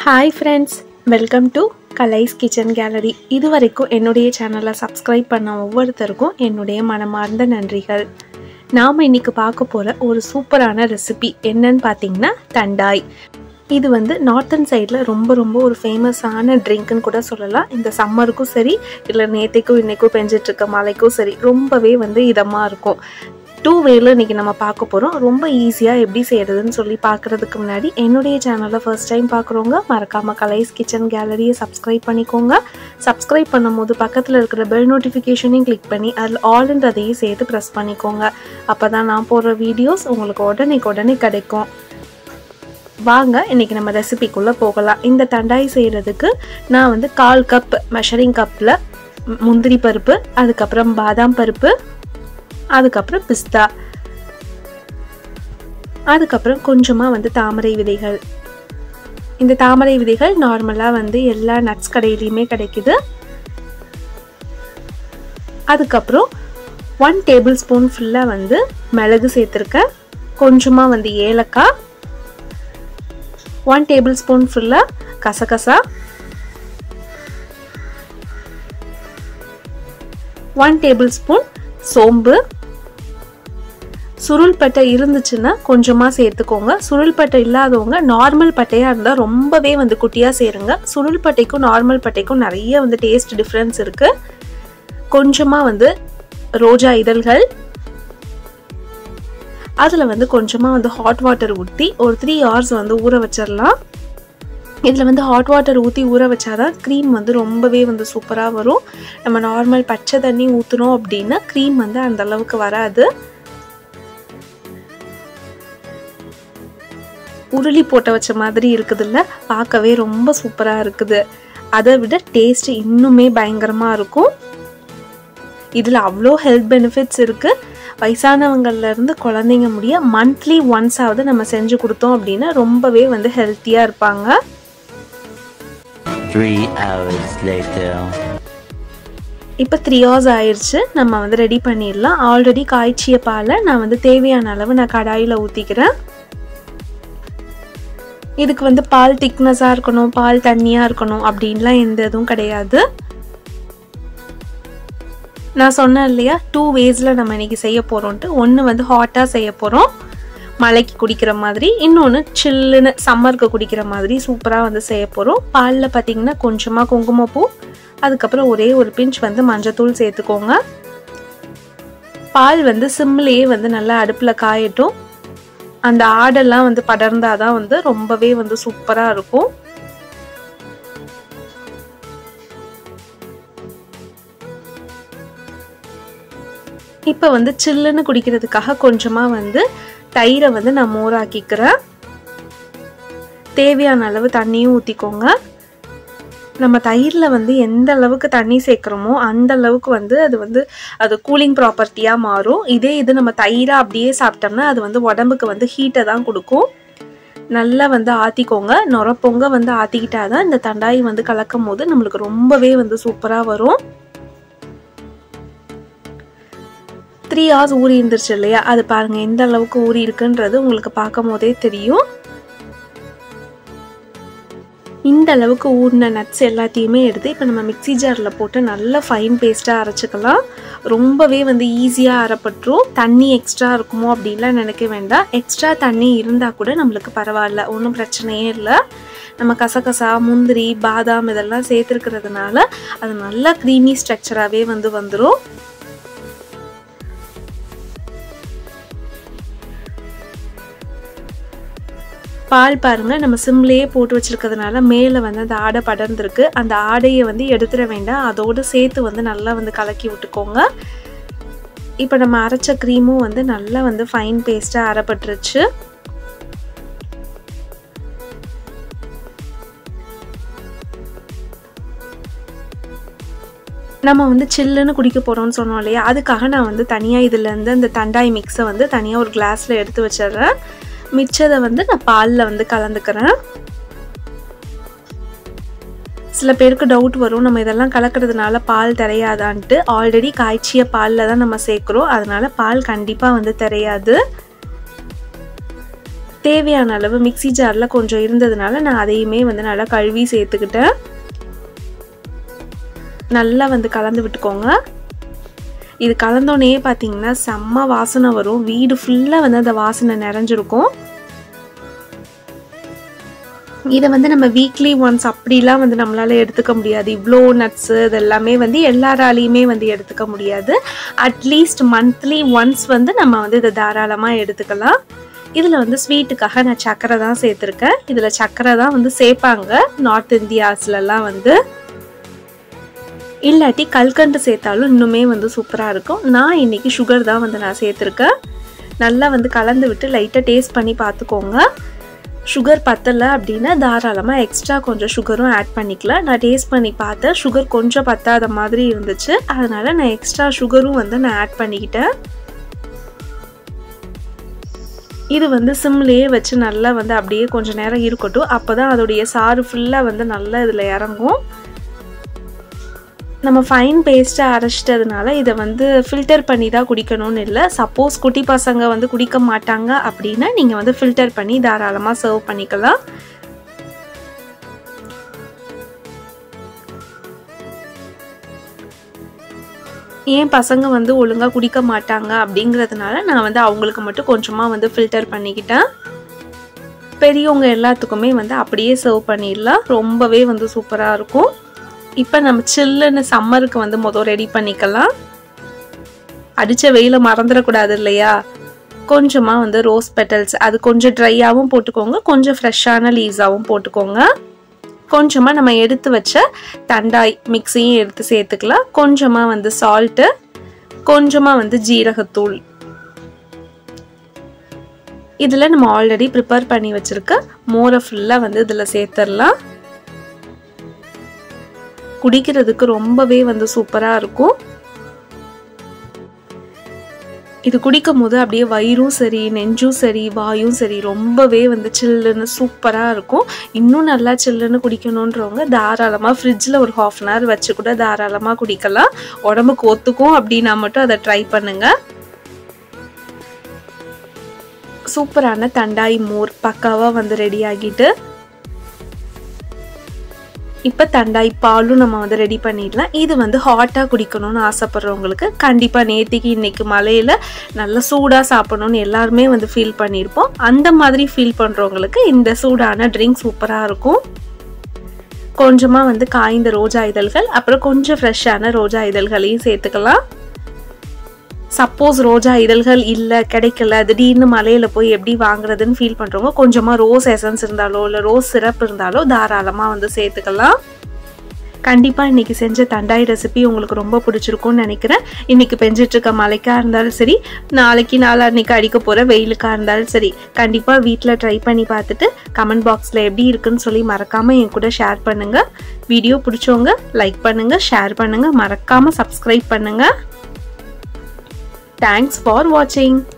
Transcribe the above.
Hi friends welcome to Kalai's Kitchen Gallery இது வரைக்கும் என்னுடைய சேனலை சப்ஸ்கிரைப் பண்ண ஒவ்வொருத்தருக்கும் என்னுடைய மனமார்ந்த நன்றிகள் நாம் இன்னைக்கு பார்க்க போகிற ஒரு சூப்பரான ரெசிபி என்னன்னு பார்த்தீங்கன்னா தண்டாய் இது வந்து நார்த்தன் சைடில் ரொம்ப ரொம்ப ஒரு ஃபேமஸான ட்ரிங்க்னு கூட சொல்லலாம் இந்த சம்மருக்கும் சரி இல்லை நேற்றுக்கும் இன்றைக்கும் பெஞ்சிட்டு இருக்க மழைக்கும் சரி ரொம்பவே வந்து இதமாக இருக்கும் டூ வேல இன்றைக்கி நம்ம பார்க்க போகிறோம் ரொம்ப ஈஸியாக எப்படி செய்கிறதுன்னு சொல்லி பார்க்குறதுக்கு முன்னாடி என்னுடைய சேனலை ஃபர்ஸ்ட் டைம் பார்க்குறவங்க மறக்காமல் கலைஸ் கிச்சன் கேலரியை சப்ஸ்கிரைப் பண்ணிக்கோங்க சப்ஸ்கிரைப் பண்ணும்போது பக்கத்தில் இருக்கிற பெல் நோட்டிஃபிகேஷனையும் கிளிக் பண்ணி அதில் ஆல்ன்றதையும் சேர்த்து ப்ரெஸ் பண்ணிக்கோங்க அப்போ தான் நான் போடுற வீடியோஸ் உங்களுக்கு உடனே உடனே கிடைக்கும் வாங்க இன்னைக்கு நம்ம ரெசிபிக்குள்ளே போகலாம் இந்த தண்டாய் செய்கிறதுக்கு நான் வந்து கால் கப் மெஷரிங் கப்பில் முந்திரி பருப்பு அதுக்கப்புறம் பாதாம் பருப்பு அதுக்கப்புறம் பிஸ்தா அதுக்கப்புறம் கொஞ்சமாக வந்து தாமரை விதைகள் இந்த தாமரை விதைகள் நார்மலாக வந்து எல்லா நட்ஸ் கடையிலையுமே கிடைக்குது அதுக்கப்புறம் ஒன் டேபிள் ஸ்பூன் ஃபுல்லாக வந்து மிளகு சேர்த்துருக்கேன் கொஞ்சமாக வந்து ஏலக்காய் ஒன் டேபிள் ஸ்பூன் ஃபுல்லாக கசகசா ஒன் டேபிள் ஸ்பூன் சோம்பு சுருள் பட்டை இருந்துச்சுன்னா கொஞ்சமாக சேர்த்துக்கோங்க சுருள் பட்டை இல்லாதவங்க நார்மல் பட்டையாக இருந்தால் ரொம்பவே வந்து குட்டியாக சேருங்க சுருள் பட்டைக்கும் நார்மல் பட்டைக்கும் நிறைய வந்து டேஸ்ட் டிஃப்ரென்ஸ் இருக்குது கொஞ்சமாக வந்து ரோஜா இதழ்கள் அதில் வந்து கொஞ்சமாக வந்து ஹாட் வாட்டர் ஊற்றி ஒரு த்ரீ ஹவர்ஸ் வந்து ஊற வச்சிடலாம் இதில் வந்து ஹாட் வாட்டர் ஊற்றி ஊற வச்சாதான் க்ரீம் வந்து ரொம்பவே வந்து சூப்பராக வரும் நம்ம நார்மல் பச்சை தண்ணி ஊற்றுனோம் அப்படின்னா க்ரீம் வந்து அந்த அளவுக்கு வராது உருளி போட்ட வச்ச மாதிரி இருக்குதுல்ல பார்க்கவே ரொம்ப சூப்பராக இருக்குது அதை விட டேஸ்ட் இன்னுமே பயங்கரமாக இருக்கும் இதில் அவ்வளோ ஹெல்த் பெனிஃபிட்ஸ் இருக்குது வயசானவங்கள்லேருந்து குழந்தைங்க முடிய மந்த்லி ஒன்ஸ் ஆகுது நம்ம செஞ்சு கொடுத்தோம் அப்படின்னா ரொம்பவே வந்து ஹெல்த்தியாக இருப்பாங்க Three hours later. இப்போ த்ரீ ஹவர்ஸ் ஆயிடுச்சு நம்ம வந்து ரெடி பண்ணிடலாம் ஆல்ரெடி காய்ச்சிய பாலை நான் வந்து தேவையான அளவு நான் கடாயில் ஊற்றிக்கிறேன் இதுக்கு வந்து பால் திக்னஸாக இருக்கணும் பால் தண்ணியாக இருக்கணும் அப்படின்லாம் எந்த இதுவும் கிடையாது நான் சொன்னேன் இல்லையா டூ வேஸில் நம்ம இன்னைக்கு செய்ய போகிறோன்ட்டு ஒன்று வந்து ஹாட்டாக செய்ய போகிறோம் மலைக்கு குடிக்கிற மாதிரி இன்னொன்று சில்லுன்னு சம்மருக்கு குடிக்கிற மாதிரி சூப்பராக வந்து செய்ய போகிறோம் பாலில் பார்த்தீங்கன்னா கொஞ்சமாக குங்குமப்பூ அதுக்கப்புறம் ஒரே ஒரு பிஞ்ச் வந்து மஞ்சத்தூள் சேர்த்துக்கோங்க பால் வந்து சிம்லேயே வந்து நல்லா அடுப்பில் காயட்டும் அந்த ஆடெல்லாம் வந்து படர்ந்தாதான் வந்து ரொம்பவே வந்து சூப்பராக இருக்கும் இப்போ வந்து சில்லுன்னு குடிக்கிறதுக்காக கொஞ்சமாக வந்து தயிரை வந்து நான் மோராக்கிக்கிறேன் தேவையான அளவு தண்ணியும் ஊற்றிக்கோங்க நம்ம தயிரில் வந்து எந்த அளவுக்கு தண்ணி சேர்க்குறோமோ அந்த அளவுக்கு வந்து அது வந்து அது கூலிங் ப்ராப்பர்ட்டியாக மாறும் இதே இது நம்ம தயிராக அப்படியே சாப்பிட்டோம்னா அது வந்து உடம்புக்கு வந்து ஹீட்டை தான் கொடுக்கும் நல்லா வந்து ஆற்றிக்கோங்க நுரப்பொங்க வந்து ஆற்றிக்கிட்டா தான் இந்த தண்டாய் வந்து கலக்கும் போது நம்மளுக்கு ரொம்பவே வந்து சூப்பராக வரும் த்ரீ ஹவர்ஸ் ஊறி இருந்துருச்சு இல்லையா அது பாருங்க எந்த அளவுக்கு ஊறி இருக்குன்றது உங்களுக்கு பார்க்கும் போதே தெரியும் இந்த அளவுக்கு ஊறின நட்ஸ் எல்லாத்தையுமே எடுத்து இப்போ நம்ம மிக்சி ஜாரில் போட்டு நல்லா ஃபைன் பேஸ்ட்டாக அரைச்சிக்கலாம் ரொம்பவே வந்து ஈஸியாக அரைப்பட்டுரும் தண்ணி எக்ஸ்ட்ரா இருக்குமோ அப்படின்லாம் நினைக்க வேண்டாம் எக்ஸ்ட்ரா தண்ணி இருந்தால் கூட நம்மளுக்கு பரவாயில்ல ஒன்றும் பிரச்சனையே இல்லை நம்ம கசகசா முந்திரி பாதாம் இதெல்லாம் சேர்த்துருக்கிறதுனால அது நல்லா க்ரீமி ஸ்ட்ரக்சராகவே வந்து வந்துடும் பால் பாருங்கள் நம்ம சிம்லேயே போட்டு வச்சுருக்கிறதுனால மேலே வந்து அந்த ஆடை படர்ந்துருக்கு அந்த ஆடையை வந்து எடுத்துட வேண்டாம் அதோடு சேர்த்து வந்து நல்லா வந்து கலக்கி விட்டுக்கோங்க இப்போ நம்ம அரைச்ச க்ரீமும் வந்து நல்லா வந்து ஃபைன் பேஸ்ட்டாக அரைப்பட்டுருச்சு நம்ம வந்து சில்லுன்னு குடிக்க போகிறோம்னு சொன்னோம் இல்லையா அதுக்காக நான் வந்து தனியாக இதுலேருந்து அந்த தண்டாய் மிக்ஸை வந்து தனியாக ஒரு கிளாஸில் எடுத்து வச்சிடுறேன் மிச்சதை வந்து நான் பாலில் வந்து கலந்துக்கிறேன் சில பேருக்கு டவுட் வரும் நம்ம இதெல்லாம் கலக்கிறதுனால பால் தெரியாதான்ட்டு ஆல்ரெடி காய்ச்சிய பாலில் தான் நம்ம சேர்க்குறோம் அதனால பால் கண்டிப்பாக வந்து தெரியாது தேவையான அளவு மிக்சி ஜாரில் கொஞ்சம் இருந்ததுனால நான் அதையுமே வந்து நல்லா கழுவி சேர்த்துக்கிட்டேன் நல்லா வந்து கலந்து விட்டுக்கோங்க இது கலந்தோடனே பார்த்தீங்கன்னா செம்ம வாசனை வரும் வீடு ஃபுல்லாக வந்து அந்த வாசனை நிறைஞ்சிருக்கும் இதை வந்து நம்ம வீக்லி ஒன்ஸ் அப்படிலாம் வந்து நம்மளால எடுத்துக்க முடியாது இவ்வளோ நட்ஸு இது எல்லாமே வந்து எல்லாராலையுமே வந்து எடுத்துக்க முடியாது அட்லீஸ்ட் மந்த்லி ஒன்ஸ் வந்து நம்ம வந்து இதை தாராளமாக எடுத்துக்கலாம் இதில் வந்து ஸ்வீட்டுக்காக நான் சர்க்கரை தான் சேர்த்துருக்கேன் இதில் சர்க்கரை தான் வந்து சேர்ப்பாங்க நார்த் இந்தியாஸ்லலாம் வந்து இல்லாட்டி கல்கண்டு சேர்த்தாலும் இன்னுமே வந்து சூப்பராக இருக்கும் நான் இன்றைக்கி சுகர் தான் வந்து நான் சேர்த்துருக்கேன் நல்லா வந்து கலந்து விட்டு லைட்டாக டேஸ்ட் பண்ணி பார்த்துக்கோங்க சுகர் பத்தலை அப்படின்னா தாராளமாக எக்ஸ்ட்ரா கொஞ்சம் சுகரும் ஆட் பண்ணிக்கலாம் நான் டேஸ்ட் பண்ணி பார்த்தேன் சுகர் கொஞ்சம் பத்தாத மாதிரி இருந்துச்சு அதனால் நான் எக்ஸ்ட்ரா சுகரும் வந்து நான் ஆட் பண்ணிக்கிட்டேன் இது வந்து சிம்லேயே வச்சு நல்லா வந்து அப்படியே கொஞ்சம் நேரம் இருக்கட்டும் அப்போ தான் அதோடைய சாறு ஃபுல்லாக வந்து நல்லா இதில் இறங்கும் நம்ம ஃபைன் பேஸ்ட்டாக அரைச்சிட்டதுனால இதை வந்து ஃபில்டர் பண்ணி தான் குடிக்கணும்னு இல்லை சப்போஸ் குட்டி பசங்க வந்து குடிக்க மாட்டாங்க அப்படின்னா நீங்கள் வந்து ஃபில்டர் பண்ணி தாராளமாக சர்வ் பண்ணிக்கலாம் ஏன் பசங்க வந்து ஒழுங்காக குடிக்க மாட்டாங்க அப்படிங்கிறதுனால நான் வந்து அவங்களுக்கு மட்டும் கொஞ்சமாக வந்து ஃபில்டர் பண்ணிக்கிட்டேன் பெரியவங்க எல்லாத்துக்குமே வந்து அப்படியே சர்வ் பண்ணிடலாம் ரொம்பவே வந்து சூப்பராக இருக்கும் இப்போ நம்ம சில்லுன்னு சம்மருக்கு வந்து மொதல் ரெடி பண்ணிக்கலாம் அடித்த வெயில மறந்துடக்கூடாது இல்லையா கொஞ்சமாக வந்து ரோஸ் பெட்டல்ஸ் அது கொஞ்சம் ட்ரையாகவும் போட்டுக்கோங்க கொஞ்சம் ஃப்ரெஷ்ஷான லீஸாகவும் போட்டுக்கோங்க கொஞ்சமாக நம்ம எடுத்து வச்ச தண்டாய் மிக்ஸையும் எடுத்து சேர்த்துக்கலாம் கொஞ்சமாக வந்து சால்ட்டு கொஞ்சமாக வந்து ஜீரகத்தூள் இதில் நம்ம ஆல்ரெடி ப்ரிப்பேர் பண்ணி வச்சுருக்க மோரை ஃபுல்லாக வந்து இதில் சேர்த்துடலாம் குடிக்கிறதுக்கு ரொம்பவே வந்து சூப்பராக இருக்கும் இது குடிக்கும் போது அப்படியே வயிறும் சரி நெஞ்சும் சரி வாயும் சரி ரொம்பவே வந்து சில்லுன்னு சூப்பராக இருக்கும் இன்னும் நல்லா சில்லுன்னு குடிக்கணுன்றவங்க தாராளமாக ஃப்ரிட்ஜில் ஒரு ஹாஃப் அன் ஹவர் வச்சு கூட தாராளமாக குடிக்கலாம் உடம்புக்கு ஒத்துக்கும் அப்படின்னா மட்டும் அதை ட்ரை பண்ணுங்கள் சூப்பரான தண்டாய் மோர் பக்காவாக வந்து ரெடி ஆகிட்டு இப்போ தண்டாய் பாலும் நம்ம வந்து ரெடி பண்ணிடலாம் இது வந்து ஹாட்டாக குடிக்கணும்னு ஆசைப்படுறவங்களுக்கு கண்டிப்பாக நேற்றுக்கு இன்னைக்கு மழையில் நல்லா சூடாக சாப்பிடணும்னு எல்லாருமே வந்து ஃபீல் பண்ணியிருப்போம் அந்த மாதிரி ஃபீல் பண்ணுறவங்களுக்கு இந்த சூடான ட்ரிங்க் சூப்பராக இருக்கும் கொஞ்சமாக வந்து காய்ந்த ரோஜா இதழ்கள் அப்புறம் கொஞ்சம் ஃப்ரெஷ்ஷான ரோஜா இதழ்களையும் சேர்த்துக்கலாம் சப்போஸ் ரோஜா இதழ்கள் இல்லை கிடைக்கல திடீர்னு மலையில் போய் எப்படி வாங்குறதுன்னு ஃபீல் பண்ணுறவங்க கொஞ்சமாக ரோஸ் எசன்ஸ் இருந்தாலோ இல்லை ரோஸ் சிரப் இருந்தாலோ தாராளமாக வந்து சேர்த்துக்கலாம் கண்டிப்பாக இன்றைக்கி செஞ்ச தண்டாய் ரெசிபி உங்களுக்கு ரொம்ப பிடிச்சிருக்கும்னு நினைக்கிறேன் இன்றைக்கி பெஞ்சிட்ருக்க மழைக்காக இருந்தாலும் சரி நாளைக்கு நாளான்னைக்கு அடிக்க போகிற வெயிலுக்காக இருந்தாலும் சரி கண்டிப்பாக வீட்டில் ட்ரை பண்ணி பார்த்துட்டு கமெண்ட் பாக்ஸில் எப்படி இருக்குன்னு சொல்லி மறக்காமல் என் கூட ஷேர் பண்ணுங்கள் வீடியோ பிடிச்சவங்க லைக் பண்ணுங்கள் ஷேர் பண்ணுங்கள் மறக்காமல் சப்ஸ்கிரைப் பண்ணுங்கள் தேங்க்ஸ் ஃபார் வாட்சிங்